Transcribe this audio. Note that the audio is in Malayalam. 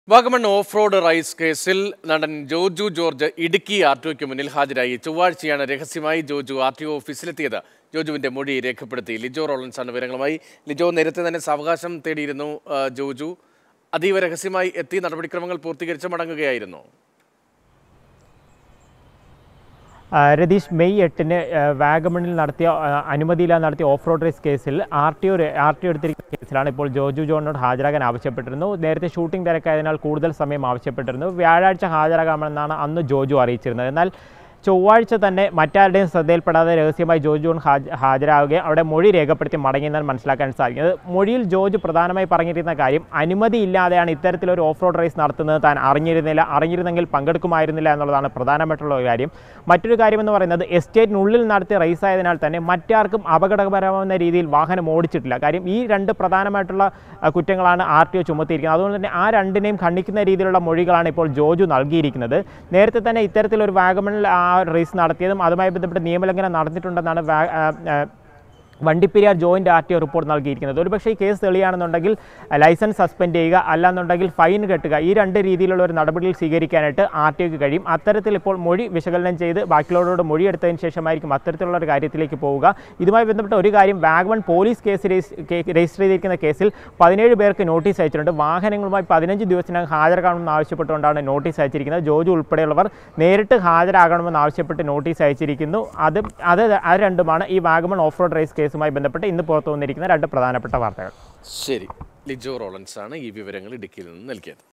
വാഗമൺ ഓഫ് റോഡ് റൈസ് കേസിൽ നടൻ ജോജു ജോർജ് ഇടുക്കി ആർ ടി ഒക്ക് മുന്നിൽ ഹാജരായി ചൊവ്വാഴ്ചയാണ് രഹസ്യമായി ജോജു ആർ ടി ഒ ഓഫീസിലെത്തിയത് ജോജുവിന്റെ മൊഴി രേഖപ്പെടുത്തി ലിജോ റോളൻസ് ആണ് വിവരങ്ങളുമായി ലിജോ നേരത്തെ തന്നെ സാവകാശം തേടിയിരുന്നു ആ, ജോജു അതീവ രഹസ്യമായി എത്തി നടപടിക്രമങ്ങൾ പൂർത്തീകരിച്ച് മടങ്ങുകയായിരുന്നു ആ, രതീഷ് മെയ് എട്ടിന് ആ, വാഗമണിൽ നടത്തിയ ആ, അനുമതിയില്ലാതെ നടത്തിയ ഓഫ് റോഡ് റേസ് കേസിൽ R T O R T O എടുത്തിരിക്കുന്ന കേസിലാണ് ഇപ്പോൾ ജോജു ജോണിനോട് ഹാജരാകാൻ ആവശ്യപ്പെട്ടിരുന്നു നേരത്തെ ഷൂട്ടിംഗ് തിരക്കായതിനാൽ കൂടുതൽ സമയം ആവശ്യപ്പെട്ടിരുന്നു വ്യാഴാഴ്ച ഹാജരാകാമെന്നാണ് അന്ന് ജോജു അറിയിച്ചിരുന്നത് എന്നാൽ ചൊവ്വാഴ്ച തന്നെ മറ്റാരുടെയും ശ്രദ്ധയിൽപ്പെടാതെ രഹസ്യമായി ജോജു ജോൺ ഹാജ- ഹാജരാകുകയും അവിടെ മൊഴി രേഖപ്പെടുത്തി മടങ്ങിയെന്നാണ് മനസ്സിലാക്കാൻ സാധിക്കുന്നത് മൊഴിയിൽ ജോജു പ്രധാനമായി പറഞ്ഞിരുന്ന കാര്യം അനുമതിയില്ലാതെയാണ് ഇത്തരത്തിലൊരു ഓഫ് റോഡ് റേസ് നടത്തുന്നത് താൻ അറിഞ്ഞിരുന്നില്ല അറിഞ്ഞിരുന്നെങ്കിൽ പങ്കെടുക്കുമായിരുന്നില്ല എന്നുള്ളതാണ് പ്രധാനമായിട്ടുള്ള ഒരു കാര്യം മറ്റൊരു കാര്യം എന്ന് പറയുന്നത് എസ്റ്റേറ്റിനുള്ളിൽ നടത്തിയ റേസ് ആയതിനാൽ തന്നെ മറ്റാർക്കും അപകടകരമാവുന്ന രീതിയിൽ വാഹനം ഓടിച്ചിട്ടില്ല കാര്യം ഈ രണ്ട് പ്രധാനമായിട്ടുള്ള ആ, കുറ്റങ്ങളാണ് ആർ ടി ഒ ചുമത്തിയിരിക്കുന്നത് അതുകൊണ്ട് തന്നെ ആ രണ്ടിനെയും ഖണ്ഡിക്കുന്ന രീതിയിലുള്ള മൊഴികളാണ് ഇപ്പോൾ ജോജു നൽകിയിരിക്കുന്നത് നേരത്തെ തന്നെ ഇത്തരത്തിലൊരു വാഗമണിൽ ആ റേസ് നടത്തിയതും അതുമായി ബന്ധപ്പെട്ട് നിയമലംഘനം നടന്നിട്ടുണ്ടെന്നാണ് വാ- ആ, ആ, Vandiperiyar joint R T O report നൽകിയിരിക്കുന്നത് ഒരുപക്ഷേ ഈ കേസ് തെളിയാണെന്നുണ്ടെങ്കിൽ ലൈസൻസ് സസ്പെൻഡ് ചെയ്യുക അല്ലാന്നുണ്ടെങ്കിൽ ഫൈൻ കെട്ടുക ഈ രണ്ട് രീതിയിലുള്ള ഒരു നടപടികൾ സ്വീകരിക്കാനായിട്ട് ആർ ടി ഒക്ക് കഴിയും അത്തരത്തിൽ ഇപ്പോൾ മൊഴി വിശകലനം ചെയ്ത് ബാക്കിയുള്ളവരോട് മൊഴി എടുത്തതിന് ശേഷമായിരിക്കും അത്തരത്തിലുള്ള ഒരു കാര്യത്തിലേക്ക് പോവുക ഇതുമായി ബന്ധപ്പെട്ട ഒരു കാര്യം വാഗമൺ പോലീസ് കേസ് രജിസ്- കേ- രജിസ്റ്റർ ചെയ്തിരിക്കുന്ന കേസിൽ പതിനേഴ് പേർക്ക് നോട്ടീസ് അയച്ചിട്ടുണ്ട് വാഹനങ്ങളുമായി പതിനഞ്ച് ദിവസത്തിനകം ഹാജരാകണമെന്ന് ആവശ്യപ്പെട്ടുകൊണ്ടാണ് നോട്ടീസ് അയച്ചിരിക്കുന്നത് ജോജു ഉൾപ്പെടെയുള്ളവർ നേരിട്ട് ഹാജരാകണമെന്ന് ആവശ്യപ്പെട്ട് നോട്ടീസ് അയച്ചിരിക്കുന്നു അത് അത് അത് രണ്ടുമാണ് ഈ വാഗമൺ ഓഫ് റോഡ് റേസ് കേസുമായി ബന്ധപ്പെട്ട് ഇന്ന് പുറത്തു വന്നിരിക്കുന്ന രണ്ട് പ്രധാനപ്പെട്ട വാർത്തകൾ ശരി ലിജോ റോളൻസ് ആണ് ഈ വിവരങ്ങൾ ഇടുക്കിയിൽ നിന്ന് നൽകിയത്